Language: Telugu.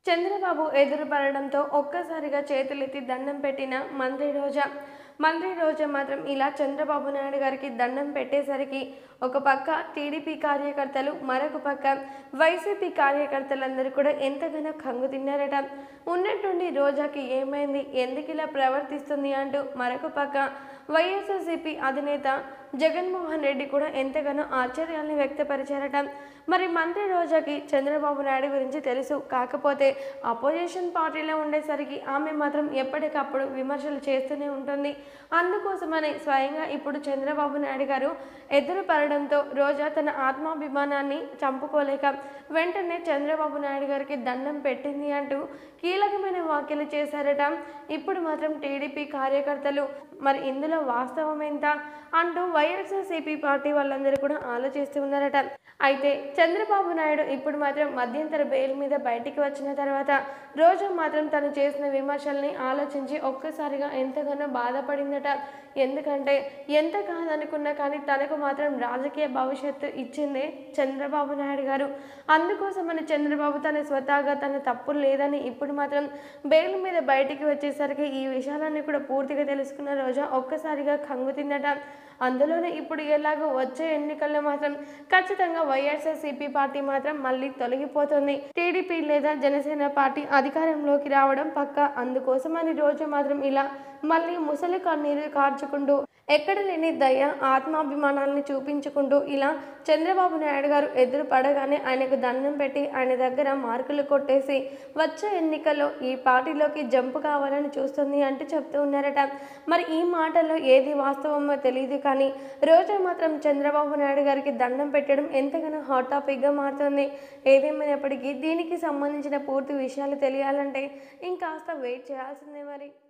చంద్రబాబు ఎదురుపడడంతో ఒక్కసారిగా చేతులెత్తి దండం పెట్టిన మంత్రి రోజా మంత్రి రోజా మాత్రం ఇలా చంద్రబాబు నాయుడు గారికి దండం పెట్టేసరికి ఒక పక్క టీడీపీ కార్యకర్తలు మరొక పక్క వైసీపీ కార్యకర్తలందరూ కూడా ఎంతగానో కంగు తిన్నారట ఉన్నట్టుండి రోజాకి ఏమైంది ఎందుకు ఇలా ప్రవర్తిస్తుంది అంటూ మరొక పక్క వైఎస్ఆర్సీపీ అధినేత జగన్మోహన్ రెడ్డి కూడా ఎంతగానో ఆశ్చర్యాన్ని వ్యక్తపరిచారట మరి మంత్రి రోజాకి చంద్రబాబు నాయుడు గురించి తెలుసు కాకపోతే అపోజిషన్ పార్టీలో ఉండేసరికి ఆమె మాత్రం ఎప్పటికప్పుడు విమర్శలు చేస్తూనే ఉంటుంది అందుకోసమని స్వయంగా ఇప్పుడు చంద్రబాబు నాయుడు గారు ఎదురు పడడంతో రోజా తన ఆత్మాభిమానాన్ని చంపుకోలేక వెంటనే చంద్రబాబు నాయుడు గారికి దండం పెట్టింది అంటూ కీలకమైన వ్యాఖ్యలు చేశారట ఇప్పుడు మాత్రం టీడీపీ కార్యకర్తలు మరి ఇందులో వాస్తవం ఎంత అంటూ వైఎస్ఆర్సీపీ పార్టీ వాళ్ళందరూ కూడా ఆలోచిస్తూ ఉన్నారట అయితే చంద్రబాబు నాయుడు ఇప్పుడు మాత్రం మధ్యంతర బెయిల్ మీద బయటికి వచ్చిన తర్వాత రోజు మాత్రం తను చేసిన విమర్శల్ని ఆలోచించి ఒక్కసారిగా ఎంతగానో బాధపడిందట ఎందుకంటే ఎంత కాదనుకున్నా కానీ తనకు మాత్రం రాజకీయ భవిష్యత్తు ఇచ్చిందే చంద్రబాబు నాయుడు గారు అందుకోసమని చంద్రబాబు తన స్వతహాగా తన తప్పు లేదని ఇప్పుడు మాత్రం బెయిల్ మీద బయటికి వచ్చేసరికి ఈ విషయాలన్నీ కూడా పూర్తిగా తెలుసుకున్న రోజా ఒక్కసారిగా కంగు తిందట అందులోనే ఇప్పుడు ఎలాగో వచ్చే ఎన్నికల్లో మాత్రం ఖచ్చితంగా వైఎస్ఆర్సీపీ పార్టీ మాత్రం మళ్ళీ తొలగిపోతుంది టీడీపీ లేదా జనసేన పార్టీ అధికారంలోకి రావడం పక్క అందుకోసమని రోజు మాత్రం ఇలా మళ్ళీ ముసలి కన్నీరు కార్చుకుంటూ ఎక్కడ లేని దయ ఆత్మాభిమానాన్ని చూపించుకుంటూ ఇలా చంద్రబాబు నాయుడు గారు ఎదురు పడగానే ఆయనకు దండం పెట్టి ఆయన దగ్గర మార్కులు కొట్టేసి వచ్చే ఎన్నికల్లో ఈ పార్టీలోకి జంపు కావాలని చూస్తుంది అంటూ చెప్తూ ఉన్నారట మరి ఈ మాటల్లో ఏది వాస్తవమో తెలియదు కానీ రోజా మాత్రం చంద్రబాబు నాయుడు గారికి దండం పెట్టడం ఎంతగానో హాట్ టాపిక్గా మారుతుంది ఏదేమైనప్పటికీ దీనికి సంబంధించిన పూర్తి విషయాలు తెలియాలంటే ఇంకాస్త వెయిట్ చేయాల్సిందే మరి